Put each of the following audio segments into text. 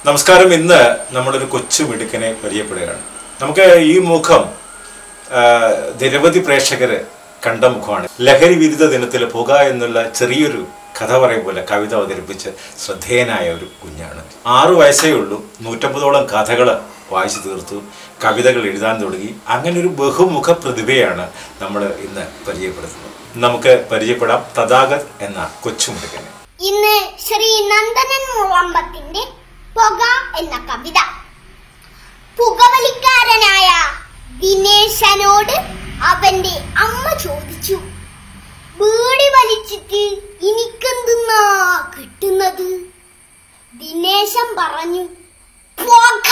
നമസ്കാരം ഇന്ന് നമ്മളൊരു കൊച്ചു മിടുക്കനെ പരിചയപ്പെടുകയാണ് നമുക്ക് ഈ മുഖം ആ, നിരവധി പ്രേക്ഷകര് കണ്ട മുഖമാണ് ലഹരി വിരുദ്ധ ദിനത്തിൽ പുക എന്നുള്ള ചെറിയൊരു കഥ പറയും പോലെ കവിത അവതരിപ്പിച്ച് ശ്രദ്ധേയനായ ഒരു കുഞ്ഞാണ് ആറു വയസ്സേ ഉള്ളൂ നൂറ്റമ്പതോളം കഥകൾ വായിച്ചു തീർത്തു കവിതകൾ എഴുതാൻ തുടങ്ങി അങ്ങനെ ഒരു ബഹുമുഖ പ്രതിഭയാണ് നമ്മൾ ഇന്ന് പരിചയപ്പെടുത്തുന്നത് നമുക്ക് പരിചയപ്പെടാം തഥാഗത് എന്ന കൊച്ചുമിടുക്കനെ ഇന്ന് ശ്രീ നന്ദനൻ മുളമ്പത്തിന്റെ പുക എന്ന കവിത പുകവലിക്കാരനായ ദിനേശനോട് അവന്റെ അമ്മ ചോദിച്ചു ബീഡി വലിച്ചിട്ട് എനിക്കെന്തുന്നാ കിട്ടുന്നത് ദിനേശൻ പറഞ്ഞു പുക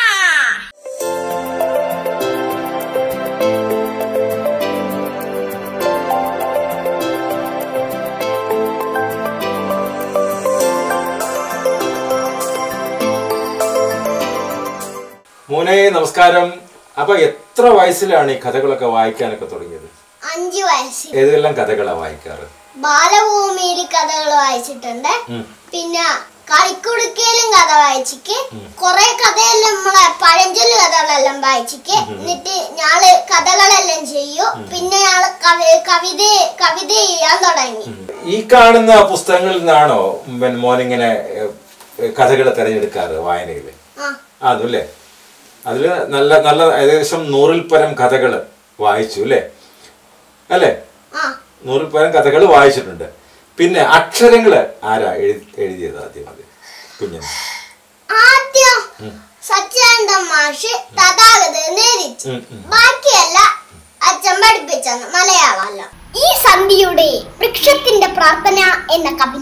മോനെ നമസ്കാരം അപ്പൊ എത്ര വയസ്സിലാണ് ഈ കഥകളൊക്കെ വായിക്കാനൊക്കെ തുടങ്ങിയത് അഞ്ചു വയസ്സിൽ ഏതെല്ലാം കഥകളാ വായിക്കാറ് ബാലഭൂമിയിൽ കഥകൾ വായിച്ചിട്ടുണ്ട് ഉം. പിന്നെ കളിക്കുടുക്കയിലും കഥ വായിച്ചിക്ക് കൊറേ കഥയെല്ലാം നമ്മളെ പഴഞ്ചൊല്ല് കഥകളെല്ലാം വായിച്ചിക്ക് എന്നിട്ട് ഞാള് കഥകളെല്ലാം ചെയ്യൂ പിന്നെ ഞാള് കവി കവിത കവിത ചെയ്യാൻ തുടങ്ങി ഈ കാണുന്ന പുസ്തകങ്ങളിൽ നിന്നാണോ പിന്നെ മോനിങ്ങനെ കഥകൾ തിരഞ്ഞെടുക്കാറ് വായനയിൽ ആ അതല്ലേ അതില് നല്ല നല്ല ഏകദേശം നൂറിൽ പരം കഥകൾ വായിച്ചു അല്ലേ അല്ലേ ആ നൂറിൽ പരം കഥകൾ വായിച്ചിട്ടുണ്ട് പിന്നെ അക്ഷരങ്ങള് ആരാ എഴുതി എഴുതിയത് ആദ്യം അത് കുഞ്ഞിന് ആദ്യം സച്ചാനന്ദ മാഷ് തഥാഗത നേരിച്ചു ഉം, ഉം. ബാക്കിയല്ല അച്ഛൻ പഠിപ്പിച്ചെന്ന് മലയാളമല്ല ഈ സന്ധിയുടെ വൃക്ഷത്തിന്റെ പ്രാർത്ഥന എന്ന കവിത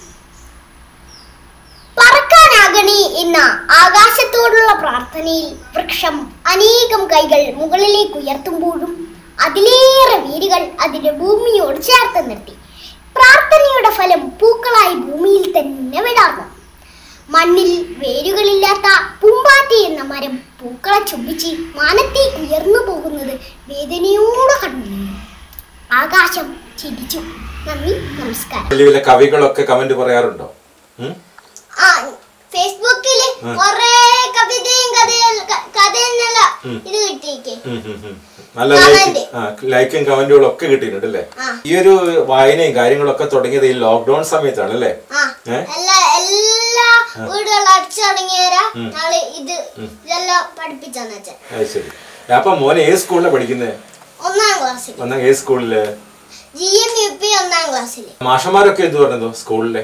പറക്കാനാകണി എന്ന ആകാശത്തോടുള്ള പ്രാർത്ഥനയിൽ വൃക്ഷം അനേകം കൈകൾ മുകളിലേക്ക് ഉയർത്തുമ്പോഴും അതിലേറെ വേരുകൾ അതിന്റെ ഭൂമിയോട് ചേർത്ത് നിർത്തി പ്രാർത്ഥനയുടെ ഫലം പൂക്കളായി ഭൂമിയിൽ തന്നെ വിടാർന്നു മണ്ണിൽ വേരുകളില്ലാത്ത പൂമ്പാറ്റി എന്ന മരം പൂക്കളെ ചുംബിച്ച് മാനത്തേക്ക് ഉയർന്നു പോകുന്നത് വേദനയോടെ കണ്ടു ആകാശം ചിരിച്ചു നന്ദി നമസ്കാരം വലിയ വലിയ കവികളൊക്കെ കമന്റ് പറയാറുണ്ടോ ഉം? ആ ഫേസ്ബുക്കില് കൊറേ കവിതയും കഥയും കഥയെന്നല്ല ഇത് കിട്ടിയിക്കേ ഉം, ഉം, ഉം. നല്ല Comment. ലൈക്ക് ആ ലൈക്കും കമന്റുകളും ഒക്കെ കിട്ടിയിട്ടുണ്ട് അല്ലേ ആ. ഈ ഒരു വായനയും കാര്യങ്ങളൊക്കെ തുടങ്ങിയത് ഈ ലോക്ക്ഡൌൺ സമയത്താണ് അല്ലേ ആ ഏ? എല്ലാ എല്ലാ വീടുകളും അടിച്ചു തുടങ്ങിയവരാ ഞങ്ങള് ഇത് ഇതെല്ലാം പഠിപ്പിച്ചെന്ന് വെച്ചാൽ അത് ശരി അപ്പൊ മോനെ ഏത് സ്കൂളിലാണ് പഠിക്കുന്നത് ഒന്നാം ക്ലാസ്സിൽ ഒന്നാം ഏത് സ്കൂളില് ജി എം യു പി ഒന്നാം ക്ലാസ്സിൽ മാഷന്മാരൊക്കെ എന്ത് പറഞ്ഞതോ സ്കൂളിലെ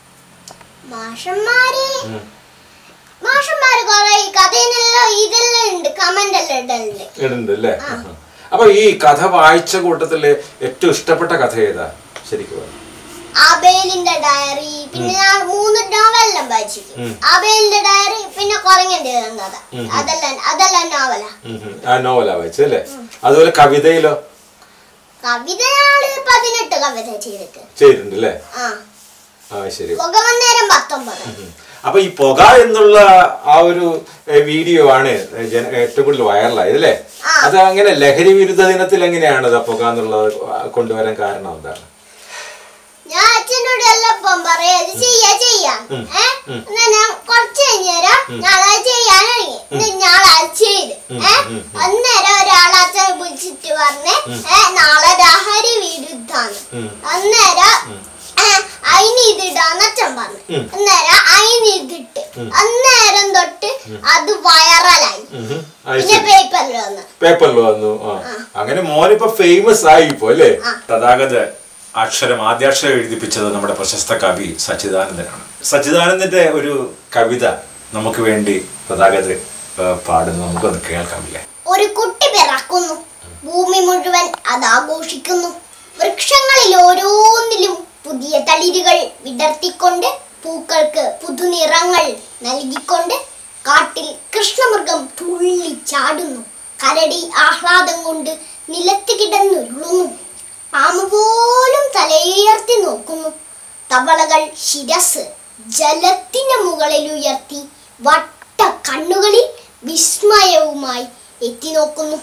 മാഷന്മാര് ഉം. മാഷന്മാര് കൊറേ ഈ കഥയിലെല്ലാം ഇതെല്ലാം ഉണ്ട് കമന്റ് എല്ലാം ഇടലുണ്ട് ഇടുന്നുണ്ട് അല്ലേ അപ്പൊ ഈ കഥ വായിച്ച കൂട്ടത്തില് ഏറ്റവും ഇഷ്ടപ്പെട്ട കഥ ഏതാ ശരിക്കും പറഞ്ഞാ? ആബേലിന്റെ ഡയറി പിന്നെ ഞാൻ മൂന്ന് നോവലെല്ലാം വായിച്ചു ഉം. ആബേലിന്റെ ഡയറി പിന്നെ കൊറങ്ങന്റെ കഥ അതെല്ലാം അതെല്ലാം നോവലാ ഉം ഉം. ആ നോവലാ വായിച്ചത് അല്ലേ അതുപോലെ കവിതയിലോ കവിത ഞാള് പതിനെട്ട് കവിത ചെയ്തിട്ട് ചെയ്തിട്ടുണ്ട് അല്ലേ ആ ആ ശരി പുകവന്നേരം പത്തൊമ്പത് ഉം. അപ്പൊ ഈ പുക എന്നുള്ള ആ ഒരു ഏ, വീഡിയോ ആണ് ജന- ഏറ്റവും കൂടുതൽ വൈറലായത് അല്ലേ ആ. അത് അങ്ങനെ ലഹരി വിരുദ്ധ ദിനത്തിൽ എങ്ങനെയാണ് അത് പുക എന്നുള്ളത് കൊണ്ടുവരാൻ കാരണം എന്താണ് ഞാൻ അച്ഛനോട് എല്ലാം പറയാ ഇത് ചെയ്യാ ചെയ്യാം ഏ എന്നാ ഞാൻ കുറച്ച് കഴിഞ്ഞേരം ഞാളത് ചെയ്യാൻ തുടങ്ങി എന്നിട്ട് ഞാളത് ചെയ്ത് ഏ അന്നേരം ഒരാൾ അച്ഛനെ വിളിച്ചിട്ട് പറഞ്ഞ് ഏ നാളെ ലഹരി വിരുദ്ധാണ് അന്നേരം ഏ, അയിന് ഇതിടാന്ന് അച്ഛൻ പറഞ്ഞു അന്നേരം അയിന് ഇതിട്ട് അന്നേരം തൊട്ട് അത് വൈറലായി ഉം. അത് പിന്നെ ശരി പേപ്പറിൽ വന്ന് പേപ്പറിൽ വന്നു ആ അങ്ങനെ മോനിപ്പോ ഫേമസ് ആയി ഇപ്പോ അല്ലേ തഥാഗത അക്ഷരം ആദ്യാക്ഷരം എഴുതിപ്പിച്ചത് നമ്മുടെ പ്രശസ്ത കവി സച്ചിദാനന്ദനാണ് സച്ചിദാനന്ദന്റെ ഒരു കവിത നമുക്ക് വേണ്ടി തഥാഗത പാടുന്നത് നമുക്കൊന്ന് കേൾക്കാമില്ലേ ഒരു കുട്ടി പിറക്കുന്നു ഭൂമി മുഴുവൻ അത് ആഘോഷിക്കുന്നു വൃക്ഷങ്ങളിൽ ഓരോന്നിലും പുതിയ തളിരുകൾ വിടർത്തിക്കൊണ്ട് പൂക്കൾക്ക് പുതുനിറങ്ങൾ നൽകിക്കൊണ്ട് കാട്ടിൽ കൃഷ്ണമൃഗം തുള്ളി ചാടുന്നു കരടി ആഹ്ലാദം കൊണ്ട് നിലത്ത് കിടന്നുരുളുന്നു പാമ്പ് പോലും തലയുയർത്തി നോക്കുന്നു തവളകൾ ശിരസ് ജലത്തിന് മുകളിൽ ഉയർത്തി വട്ട കണ്ണുകളിൽ വിസ്മയവുമായി എത്തി നോക്കുന്നു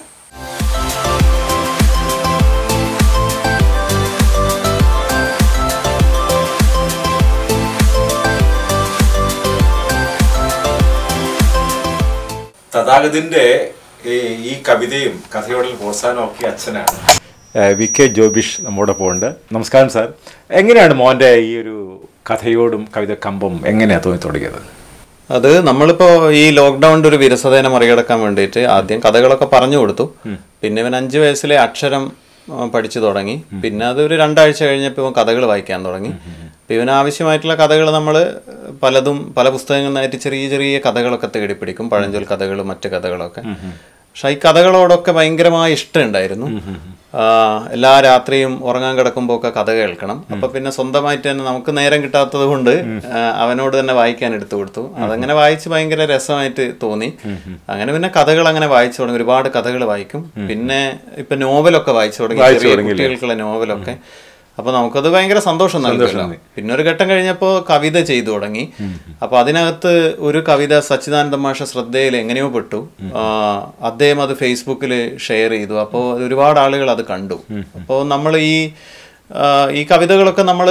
തഥാഗതിന്റെ ഈ- ഈ കവിതയും കഥയോടുള്ള പ്രോത്സാഹനം ഒക്കെ അച്ഛനാണ് വി കെ ജോബിഷ് നമ്മോടൊപ്പം ഉണ്ട് നമസ്കാരം സാർ എങ്ങനെയാണ് മോന്റെ ഈ ഒരു കഥയോടും കവിത കമ്പം എങ്ങനെയാ തോന്നി തുടങ്ങിയത് അത് നമ്മളിപ്പോ ഈ ലോക്ക്ഡൌണിന്റെ ഒരു വിരസതേനെ മറികടക്കാൻ വേണ്ടിയിട്ട് ആദ്യം കഥകളൊക്കെ പറഞ്ഞു കൊടുത്തു പിന്നെ ഇവൻ അഞ്ചു വയസ്സിലെ അക്ഷരം ആ, പഠിച്ചു തുടങ്ങി പിന്നെ അത് ഒരു രണ്ടാഴ്ച കഴിഞ്ഞപ്പോൾ ഇവൻ കഥകൾ വായിക്കാൻ തുടങ്ങി അപ്പൊ ഇവന് ആവശ്യമായിട്ടുള്ള കഥകൾ നമ്മൾ പലതും പല പുസ്തകങ്ങളിൽ നിന്നായിട്ട് ചെറിയ ചെറിയ കഥകളൊക്കെ തേടിപ്പിടിക്കും പഴഞ്ചൊൽ കഥകളും മറ്റു കഥകളൊക്കെ പക്ഷെ ഈ കഥകളോടൊക്കെ ഭയങ്കരമായ ഇഷ്ടമുണ്ടായിരുന്നു ആ, എല്ലാ രാത്രിയും ഉറങ്ങാൻ കിടക്കുമ്പോൾ ഒക്കെ കഥ കേൾക്കണം അപ്പൊ പിന്നെ സ്വന്തമായിട്ട് തന്നെ നമുക്ക് നേരം കിട്ടാത്തത് കൊണ്ട് ആ, അവനോട് തന്നെ വായിക്കാൻ എടുത്തു കൊടുത്തു അതങ്ങനെ വായിച്ച് ഭയങ്കര രസമായിട്ട് തോന്നി അങ്ങനെ പിന്നെ കഥകൾ അങ്ങനെ വായിച്ചു തുടങ്ങി ഒരുപാട് കഥകൾ വായിക്കും പിന്നെ ഇപ്പൊ നോവലൊക്കെ വായിച്ചു തുടങ്ങി ചെറിയ കുട്ടികൾക്കുള്ള നോവലൊക്കെ അപ്പൊ നമുക്കത് ഭയങ്കര സന്തോഷം നൽകുമല്ലോ പിന്നെ ഒരു ഘട്ടം കഴിഞ്ഞപ്പോൾ കവിത ചെയ്തു തുടങ്ങി അപ്പൊ അതിനകത്ത് ഒരു കവിത സച്ചിദാനന്ദ മാഷ ശ്രദ്ധയിൽ എങ്ങനെയോ പെട്ടു ആ, അദ്ദേഹം അത് ഫേസ്ബുക്കിൽ ഷെയർ ചെയ്തു അപ്പോൾ ഒരുപാട് ആളുകൾ അത് കണ്ടു അപ്പോൾ നമ്മൾ ഈ ആ, ഈ കവിതകളൊക്കെ നമ്മൾ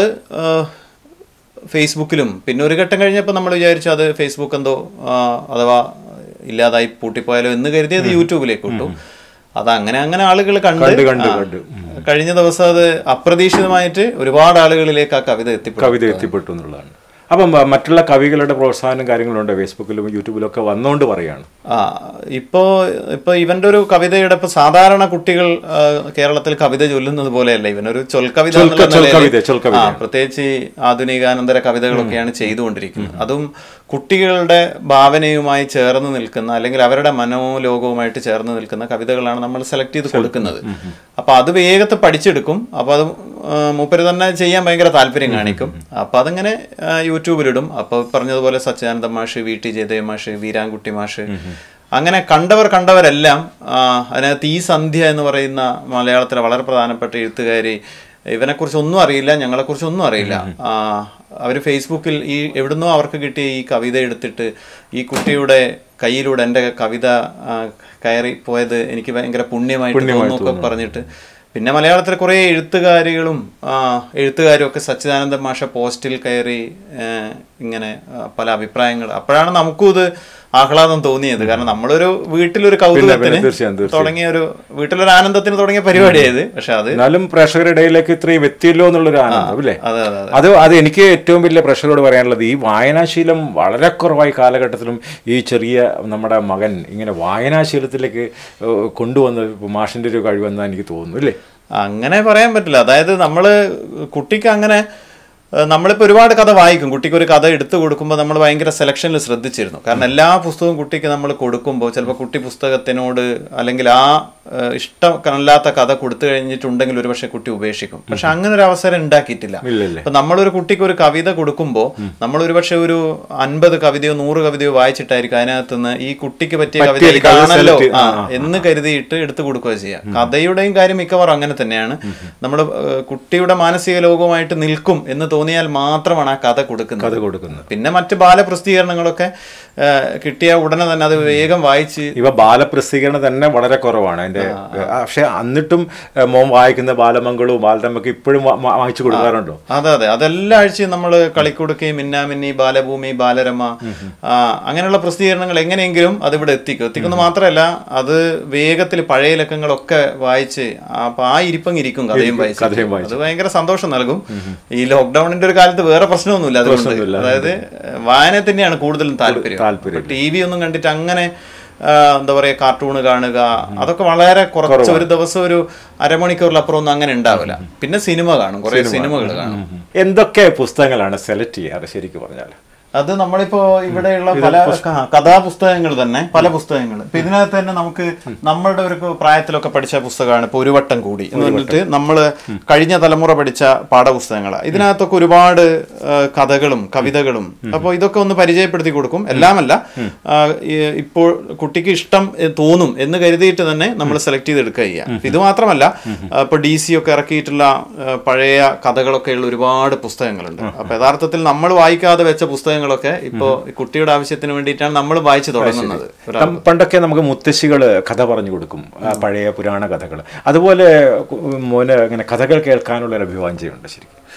ഫേസ്ബുക്കിലും പിന്നെ ഒരു ഘട്ടം കഴിഞ്ഞപ്പോൾ നമ്മൾ വിചാരിച്ചു അത് ഫേസ്ബുക്ക് എന്തോ ആ, അഥവാ ഇല്ലാതായി പൂട്ടിപ്പോയാലോ എന്ന് കരുതി അത് യൂട്യൂബിലേക്ക് ഇട്ടു അത് അങ്ങനെ അങ്ങനെ ആളുകൾ കണ്ട് കണ്ട്, ആ, കണ്ട്. കഴിഞ്ഞ ദിവസം അത് അപ്രതീക്ഷിതമായിട്ട് ഒരുപാട് ആളുകളിലേക്ക് ആ കവിത എത്തിപ്പെട്ടു കവിത എത്തിപ്പെട്ടു എന്നുള്ളതാണ് അപ്പം ആ, മറ്റുള്ള കവികളുടെ പ്രോത്സാഹനം കാര്യങ്ങളുണ്ട് ഫേസ്ബുക്കിലും യൂട്യൂബിലും ഒക്കെ വന്നുകൊണ്ട് പറയാണ് ആ ഇപ്പോ ഇപ്പൊ ഇവന്റെ ഒരു കവിതയുടെ ഇപ്പൊ സാധാരണ കുട്ടികൾ ആ, കേരളത്തിൽ കവിത ചൊല്ലുന്നത് പോലെയല്ല ഇവനൊരു ചൊൽക്കവിത ചൊൽക്ക- എന്നുള്ള നിലയിൽ- ചൊൽക്കവിത, ചൊൽക്കവിത. ആ, പ്രത്യേകിച്ച് ഈ ആധുനികാനന്തര കവിതകളൊക്കെയാണ് ചെയ്തുകൊണ്ടിരിക്കുന്നത് അതും കുട്ടികളുടെ ഭാവനയുമായി ചേർന്ന് നിൽക്കുന്ന അല്ലെങ്കിൽ അവരുടെ മനോലോകവുമായിട്ട് ചേർന്ന് നിൽക്കുന്ന കവിതകളാണ് നമ്മൾ സെലക്ട് ചെയ്ത് കൊടുക്കുന്നത് അപ്പൊ അത് വേഗത്തിൽ പഠിച്ചെടുക്കും അപ്പൊ അത് ആ, മൂപ്പര് തന്നെ ചെയ്യാൻ ഭയങ്കര താല്പര്യം കാണിക്കും അപ്പൊ അതിങ്ങനെ ആ, യൂട്യൂബിലിടും അപ്പൊ പറഞ്ഞതുപോലെ സച്ചിദാനന്ദ മാഷ് വി ടി ജയദേവ് മാഷ് വീരാൻകുട്ടി മാഷ് അങ്ങനെ കണ്ടവർ കണ്ടവരെല്ലാം ആ, അതിനകത്ത് ഈ സന്ധ്യ എന്ന് പറയുന്ന മലയാളത്തിലെ വളരെ പ്രധാനപ്പെട്ട എഴുത്തുകാരി ഇവനെക്കുറിച്ച് ഒന്നും അറിയില്ല ഞങ്ങളെക്കുറിച്ച് ഒന്നും അറിയില്ല ആ, അവര് ഫേസ്ബുക്കിൽ ഈ എവിടുന്നോ അവർക്ക് കിട്ടിയ ഈ കവിത എടുത്തിട്ട് ഈ കുട്ടിയുടെ കയ്യിലൂടെ എൻ്റെ കവിത ആ, കയറി പോയത് എനിക്ക് ഭയങ്കര പുണ്യമായിട്ട് തോന്നുന്നൊക്കെ പറഞ്ഞിട്ട് പിന്നെ മലയാളത്തിലെ കുറേ എഴുത്തുകാരികളും ആ, എഴുത്തുകാരും ഒക്കെ സച്ചിദാനന്ദ മാഷ പോസ്റ്റിൽ കയറി ആ, ഇങ്ങനെ ആ, പല അഭിപ്രായങ്ങൾ അപ്പോഴാണ് നമുക്കും ഇത് ആഹ്ലാദം തോന്നിയത് കാരണം നമ്മളൊരു വീട്ടിലൊരു കൗതുകത്തിന് തീർച്ചയായും, തീർച്ചയായും. തുടങ്ങിയ ഒരു വീട്ടിലൊരു ആനന്ദത്തിന് തുടങ്ങിയ പരിപാടിയായത് പക്ഷെ അത് എന്നാലും പ്രേക്ഷകരുടെ ഇടയിലേക്ക് ഇത്രയും എത്തിയല്ലോ എന്നുള്ളൊരു ആനന്ദം അല്ലേ അതെ അതെ അതെ അത് അത് എനിക്ക് ഏറ്റവും വലിയ പ്രേക്ഷകരോട് പറയാനുള്ളത് ഈ വായനാശീലം വളരെ കുറവായി കാലഘട്ടത്തിലും ഈ ചെറിയ നമ്മുടെ മകൻ ഇങ്ങനെ വായനാശീലത്തിലേക്ക് ഏഹ്, കൊണ്ടുവന്ന ഇപ്പൊ മാഷിന്റെ ഒരു കഴിവെന്നാണ് എനിക്ക് തോന്നുന്നു അല്ലേ അങ്ങനെ പറയാൻ പറ്റില്ല അതായത് നമ്മള് കുട്ടിക്ക് അങ്ങനെ ഏഹ്, നമ്മളിപ്പോ ഒരുപാട് കഥ വായിക്കും കുട്ടിക്ക് ഒരു കഥ എടുത്തു കൊടുക്കുമ്പോൾ നമ്മൾ ഭയങ്കര സെലക്ഷനിൽ ശ്രദ്ധിച്ചിരുന്നു കാരണം എല്ലാ പുസ്തകവും കുട്ടിക്ക് നമ്മൾ കൊടുക്കുമ്പോൾ ചിലപ്പോൾ കുട്ടി പുസ്തകത്തിനോട് അല്ലെങ്കിൽ ആ ഏഹ്, ഇഷ്ടമല്ലാത്ത കഥ കൊടുത്തു കഴിഞ്ഞിട്ടുണ്ടെങ്കിൽ ഒരുപക്ഷെ കുട്ടി ഉപേക്ഷിക്കും പക്ഷെ അങ്ങനെ ഒരു അവസരം ഉണ്ടാക്കിയിട്ടില്ല ഇല്ലല്ലേ ഇപ്പൊ നമ്മളൊരു കുട്ടിക്ക് ഒരു കവിത കൊടുക്കുമ്പോൾ നമ്മൾ ഒരുപക്ഷെ ഒരു അൻപത് കവിതയോ നൂറ് കവിതയോ വായിച്ചിട്ടായിരിക്കും അതിനകത്ത് നിന്ന് ഈ കുട്ടിക്ക് പറ്റിയ കവിത പറ്റിയ കവിത ഇതാണല്ലോ select- ആ, എന്ന് കരുതിയിട്ട് എടുത്തു കൊടുക്കുക ചെയ്യാം കഥയുടെയും കാര്യം മിക്കവാറും അങ്ങനെ തന്നെയാണ് നമ്മൾ കുട്ടിയുടെ മാനസിക ലോകവുമായിട്ട് നിൽക്കും എന്ന് തോന്നിയാൽ മാത്രമാണ് ആ കഥ കൊടുക്കുന്നത് അത് കൊടുക്കുന്നത് പിന്നെ മറ്റ് ബാലപ്രസിദ്ധീകരണങ്ങളൊക്കെ ആ, കിട്ടിയ ഉടനെ തന്നെ അത് വേഗം വായിച്ച് ഇവ ബാലപ്രസിദ്ധീകരണം തന്നെ വളരെ കുറവാണ് അതിന്റെ പക്ഷെ എന്നിട്ടും ഏഹ്, മോൻ വായിക്കുന്ന ബാലമംഗളവും ബാലരമ്മയ്ക്ക് ഇപ്പോഴും വാ- വാ- വായിച്ചു കൊടുക്കാറുണ്ടോ അതെ അതെ അതെല്ലാ ആഴ്ചയും നമ്മൾ കളിക്കുടുക്കയും മിന്നാമിന്നി ബാലഭൂമി ബാലരമ ആ, അങ്ങനെയുള്ള പ്രസിദ്ധീകരണങ്ങൾ എങ്ങനെയെങ്കിലും അത് ഇവിടെ എത്തിക്കും എത്തിക്കുന്നു മാത്രമല്ല അത് വേഗത്തിൽ പഴയ ഇലക്കങ്ങളൊക്കെ വായിച്ച് അപ്പൊ ആ ഇരിപ്പങ്ങ് ഇരിക്കും കഥയും വായിച്ച് കഥയും വായിച്ച്. അത് ഭയങ്കര സന്തോഷം നൽകും ഈ ലോക്ക്ഡൌണിന്റെ ഒരു കാലത്ത് വേറെ പ്രശ്നമൊന്നുമില്ല അതുകൊണ്ട് പ്രശ്നമൊന്നുമില്ല. അതായത് വായന തന്നെയാണ് കൂടുതലും താല്പര്യം താല്പര്യം. ടി വി ഒന്നും കണ്ടിട്ട് അങ്ങനെ ആ, എന്താ പറയാ കാർട്ടൂൺ കാണുക അതൊക്കെ വളരെ കുറച്ച് ഒരു ദിവസം ഒരു അരമണിക്കൂറിലപ്പുറം ഒന്നും അങ്ങനെ ഉണ്ടാവില്ല പിന്നെ സിനിമ കാണും കുറെ സിനിമകൾ കാണും എന്തൊക്കെ പുസ്തകങ്ങളാണ് സെലക്ട് ചെയ്യാറ് ശരിക്കും പറഞ്ഞാൽ അത് നമ്മളിപ്പോ ഇവിടെയുള്ള പല ക- കഥാപുസ്തകങ്ങൾ തന്നെ പല പുസ്തകങ്ങൾ ഇപ്പൊ ഇതിനകത്ത് തന്നെ നമുക്ക് നമ്മളുടെ ഒരു പ്രായത്തിലൊക്കെ പഠിച്ച പുസ്തകമാണ് ഇപ്പൊ ഒരു വട്ടം കൂടി എന്ന് പറഞ്ഞിട്ട് നമ്മൾ കഴിഞ്ഞ തലമുറ പഠിച്ച പാഠപുസ്തകങ്ങളാണ് ഇതിനകത്തൊക്കെ ഒരുപാട് ആ, കഥകളും കവിതകളും അപ്പോൾ ഇതൊക്കെ ഒന്ന് പരിചയപ്പെടുത്തി കൊടുക്കും എല്ലാമല്ല ആ, ഈ- ഇപ്പോൾ കുട്ടിക്ക് ഇഷ്ടം എ, തോന്നും എന്ന് കരുതിയിട്ട് തന്നെ നമ്മൾ സെലക്ട് ചെയ്തെടുക്കുക ചെയ്യുക ഇത് മാത്രമല്ല ആ, ഇപ്പൊ ഡി സി ഒക്കെ ഇറക്കിയിട്ടുള്ള ആ, പഴയ കഥകളൊക്കെ ഉള്ള ഒരുപാട് പുസ്തകങ്ങളുണ്ട് അപ്പൊ യഥാർത്ഥത്തിൽ നമ്മൾ വായിക്കാതെ വെച്ച പുസ്തകങ്ങളൊക്കെ ഇപ്പോ കുട്ടിയുടെ ആവശ്യത്തിന് വേണ്ടിയിട്ടാണ് നമ്മൾ വായിച്ചു തുടങ്ങുന്നത് ഒരു കം- പണ്ടൊക്കെ നമുക്ക് മുത്തശ്ശികൾ കഥ പറഞ്ഞു കൊടുക്കും ആ പഴയ പുരാണ കഥകൾ അതുപോലെ കു- മോന് ഇങ്ങനെ കഥകൾ കേൾക്കാനുള്ള ഒരു അഭിവാഞ്ചയുണ്ട് ശരിക്കും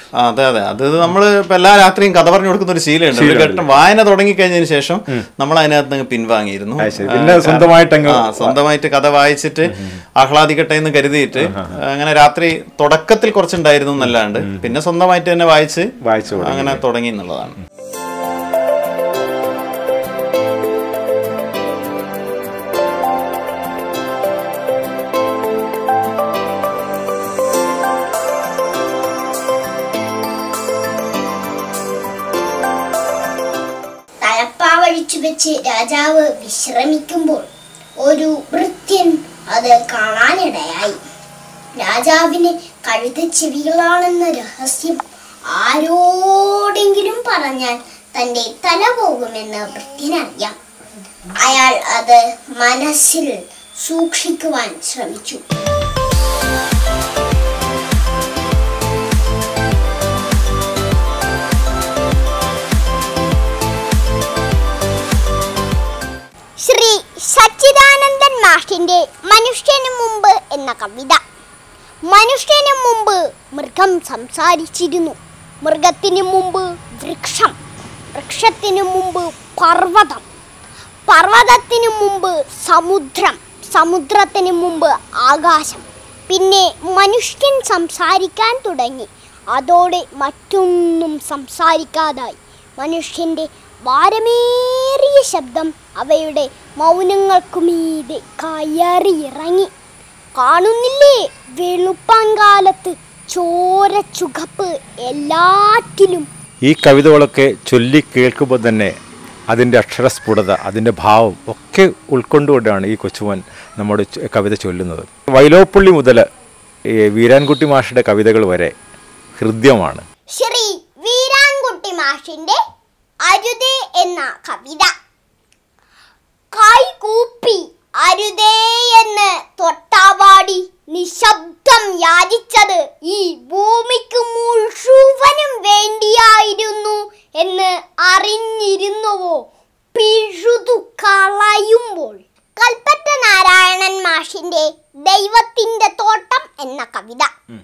ആ, അതെ അതെ അത് നമ്മൾ ഇപ്പൊ എല്ലാ രാത്രിയും കഥ പറഞ്ഞു കൊടുക്കുന്ന ഒരു ശീലമുണ്ട് ഒരു ഘട്ടം വായന തുടങ്ങിക്കഴിഞ്ഞതിന് ശേഷം നമ്മൾ അതിനകത്ത് നിന്ന് പിൻവാങ്ങിയിരുന്നു അത് ശരി. ആ, പിന്നെ കാരണം- സ്വന്തമായിട്ടങ്ങ് ആ, സ്വന്തമായിട്ട് കഥ വായിച്ചിട്ട് ആഹ്ലാദിക്കട്ടെ എന്ന് കരുതിയിട്ട് അങ്ങനെ രാത്രി തുടക്കത്തിൽ കുറച്ചുണ്ടായിരുന്നു എന്നല്ലാണ്ട് പിന്നെ സ്വന്തമായിട്ട് തന്നെ വായിച്ച് വായിച്ചു തുടങ്ങി. അങ്ങനെ തുടങ്ങി എന്നുള്ളതാണ് തലപ്പാവഴിച്ചു വെച്ച് രാജാവ് വിശ്രമിക്കുമ്പോൾ ഒരു ഭൃത്യൻ അത് കാണാനിടയായി രാജാവിന് കഴുത ചെവികളാണെന്ന രഹസ്യം ആരോടെങ്കിലും പറഞ്ഞാൽ തന്റെ തല പോകുമെന്ന് ഭൃത്യനറിയാം അയാൾ അത് മനസ്സിൽ സൂക്ഷിക്കുവാൻ ശ്രമിച്ചു ശ്രീ സച്ചിദാനന്ദൻ മാഷിന്റെ മനുഷ്യന് മുമ്പ് എന്ന കവിത മനുഷ്യന് മുമ്പ് മൃഗം സംസാരിച്ചിരുന്നു മൃഗത്തിന് മുമ്പ് വൃക്ഷം വൃക്ഷത്തിന് മുമ്പ് പർവ്വതം പർവ്വതത്തിന് മുമ്പ് സമുദ്രം സമുദ്രത്തിന് മുമ്പ് ആകാശം പിന്നെ മനുഷ്യൻ സംസാരിക്കാൻ തുടങ്ങി അതോടെ മറ്റൊന്നും സംസാരിക്കാതായി മനുഷ്യന്റെ ഭാരമേറിയ ശബ്ദം അവയുടെ മൗനങ്ങൾക്കുമീതെ കയറിയിറങ്ങി കാണുന്നില്ലേ വെളുപ്പാങ്കാലത്ത് ചോര ചുകപ്പ് എല്ലാറ്റിലും ഈ കവിതകളൊക്കെ ചൊല്ലി കേൾക്കുമ്പോൾ തന്നെ അതിൻ്റെ അക്ഷരസ്ഫുടത അതിൻ്റെ ഭാവം ഒക്കെ ഉൾക്കൊണ്ടുകൊണ്ടാണ് ഈ കൊച്ചുമോൻ നമ്മുടെ ച- കവിത ചൊല്ലുന്നത് വൈലോപ്പള്ളി മുതൽ ഈ വീരാൻകുട്ടി മാഷയുടെ കവിതകൾ വരെ ഹൃദ്യമാണ് ശ്രീ വീരാൻകുട്ടി മാഷിന്റെ അരുതേ എന്ന കവിത കൈ കൂപ്പി അരുതേ എന്ന് തൊട്ടാവാടി നിശബ്ദം യാചിച്ചത് ഈ ഭൂമിക്ക് മുഴുവനും വേണ്ടിയായിരുന്നു എന്ന് അറിഞ്ഞിരുന്നുവോ പിഴുതു കളയുമ്പോൾ കൽപ്പറ്റ നാരായണൻ മാഷിന്റെ ദൈവത്തിന്റെ തോട്ടം എന്ന കവിത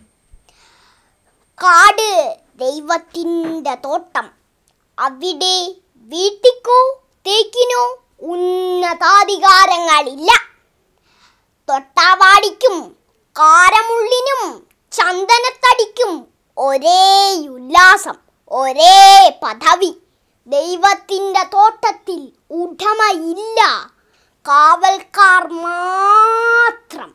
കാട് ദൈവത്തിൻ്റെ തോട്ടം അവിടെ വീട്ടിക്കോ തേക്കിനോ ഉന്നതാധികാരങ്ങളില്ല തൊട്ടാവാടിക്കും കാരമുള്ളിനും ചന്ദനത്തടിക്കും ഒരേ ഉല്ലാസം ഒരേ പദവി ദൈവത്തിൻ്റെ തോട്ടത്തിൽ ഉടമയില്ല കാവൽക്കാർ മാത്രം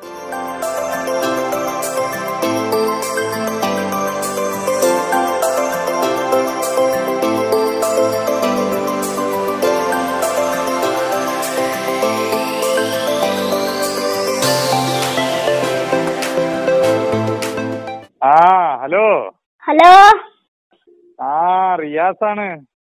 ആ ഹലോ ഹലോ ആ റിയാസാണ്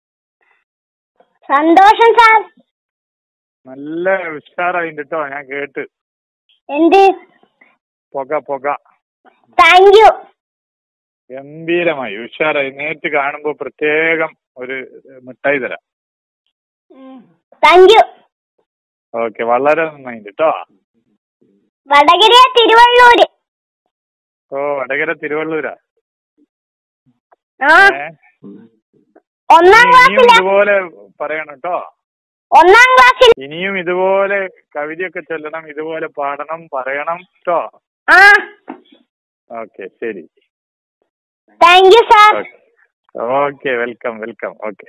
സന്തോഷം സാർ നല്ല ഉഷാറായിണ്ട് കേട്ടോ ഞാൻ കേട്ട് എന്ത് പുക പുക താങ്ക് യു ഗംഭീരമായി ഉഷാറായി നേരിട്ട് കാണുമ്പോ പ്രത്യേകം ഒരു മിഠായി തരാം താങ്ക് യു ഓക്കെ വളരെ നന്നായിണ്ട് കേട്ടോ വടകര തിരുവള്ളൂര് ഓ വടകര തിരുവള്ളൂരാ ആ ഏ? ഒന്നാം ഇനിയും ക്ലാസ്സില ഇതുപോലെ പറയണം കേട്ടോ ഒന്നാം ക്ലാസ്സിൽ ഇനിയും ഇതുപോലെ കവിതയൊക്കെ ചൊല്ലണം ഇതുപോലെ പാടണം പറയണം കേട്ടോ ആ ഓക്കെ ശരി thank you sir okay okay welcome welcome okay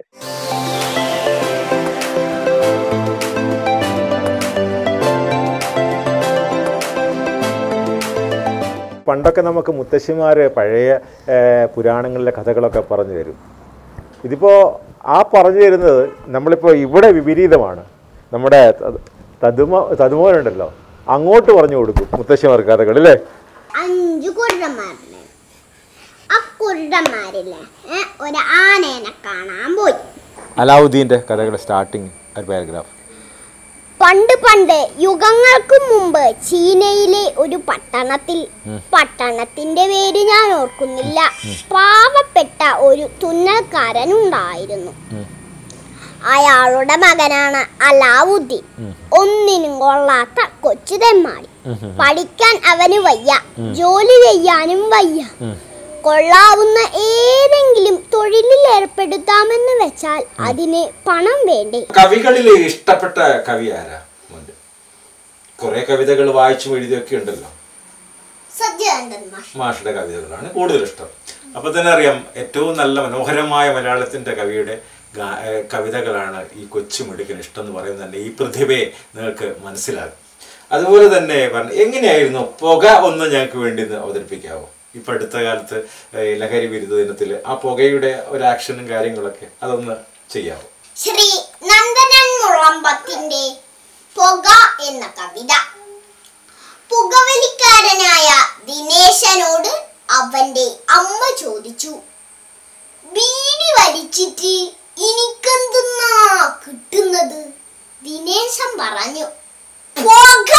പണ്ടൊക്കെ നമുക്ക് മുത്തശ്ശിമാർ പഴയ ഏഹ്, പുരാണങ്ങളിലെ കഥകളൊക്കെ പറഞ്ഞു തരും ഇതിപ്പോൾ ആ പറഞ്ഞു തരുന്നത് നമ്മളിപ്പോൾ ഇവിടെ വിപരീതമാണ് നമ്മുടെ ത- തതുമ തതുമോനുണ്ടല്ലോ അങ്ങോട്ട് പറഞ്ഞു കൊടുക്കും മുത്തശ്ശിമാർ കഥകൾ അല്ലേ അഞ്ചു കുരുടന്മാരുണ്ട് ആ കുരുടന്മാരില്ലേ ഏ, ഒരു ആനേനെ കാണാൻ പോയി അലാവുദ്ദീൻ്റെ കഥകളുടെ സ്റ്റാർട്ടിങ് ഒരു പാരഗ്രാഫ് പണ്ട് പണ്ട് യുഗങ്ങൾക്ക് മുമ്പ് ചീനയിലെ ഒരു പട്ടണത്തിൽ പട്ടണത്തിന്റെ പേര് ഞാൻ ഓർക്കുന്നില്ല പാവപ്പെട്ട ഒരു തുന്നൽക്കാരൻ ഉണ്ടായിരുന്നു അയാളുടെ മകനാണ് അലാവുദ്ദീൻ ഒന്നിനും കൊള്ളാത്ത കൊച്ചു തെമ്മാടി പഠിക്കാൻ അവന് വയ്യ ജോലി ചെയ്യാനും വയ്യ കൊള്ളാവുന്ന ഏതെങ്കിലും തൊഴിലിൽ ഏർപ്പെടുത്താമെന്ന് വെച്ചാൽ അതിന് പണം വേണ്ടേ കവികളിൽ ഇഷ്ടപ്പെട്ട കവി ആരാ മോന്റെ കുറെ കവിതകൾ വായിച്ചും എഴുതിയൊക്കെ ഉണ്ടല്ലോ സത്യാനന്ദൻ മാഷ് മാഷുടെ കവിതകളാണ് കൂടുതൽ ഇഷ്ടം അപ്പൊ തന്നെ അറിയാം ഏറ്റവും നല്ല മനോഹരമായ മലയാളത്തിന്റെ കവിയുടെ ഗാ- ഏഹ് കവിതകളാണ് ഈ കൊച്ചു മിടുക്കിന് ഇഷ്ടം എന്ന് പറയുന്നത് തന്നെ ഈ പ്രതിഭയെ നിങ്ങൾക്ക് മനസ്സിലാകും അതുപോലെ തന്നെ പറഞ്ഞു എങ്ങനെയായിരുന്നു പുക ഒന്ന് ഞങ്ങൾക്ക് വേണ്ടി ഒന്ന് അവതരിപ്പിക്കാവോ ഇപ്പൊ അടുത്ത കാലത്ത് ഏഹ് ലഹരി വിരുദ്ധ ദിനത്തിൽ ആ പുകയുടെ ഒരു ആക്ഷനും കാര്യങ്ങളൊക്കെ അതൊന്ന് ചെയ്യാവോ ശ്രീ നന്ദനൻ മുളമ്പത്തിന്റെ പുക എന്ന കവിത പുകവലിക്കാരനായ ദിനേശനോട് അവന്റെ അമ്മ ചോദിച്ചു ബീഡി വലിച്ചിട്ട് എനിക്കെന്തുന്നാ കിട്ടുന്നത് ദിനേശൻ പറഞ്ഞു പുക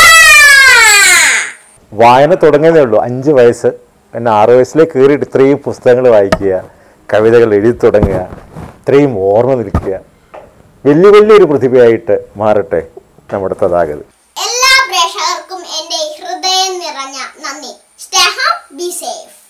വായന തുടങ്ങിയതേ ഉള്ളൂ അഞ്ച് വയസ്സ് പിന്നെ ആറ് വയസ്സിലേക്ക് കയറിയിട്ട് ഇത്രയും പുസ്തകങ്ങൾ വായിക്കുക കവിതകൾ എഴുതി തുടങ്ങുക ഇത്രയും ഓർമ്മ നിൽക്കുക വലിയ വലിയൊരു പ്രതിഭയായിട്ട് മാറട്ടെ നമ്മുടെ തഥാഗത് എല്ലാ പ്രേക്ഷകർക്കും എന്റെ ഹൃദയം നിറഞ്ഞ നന്ദി സ്റ്റേ ബി സേഫ്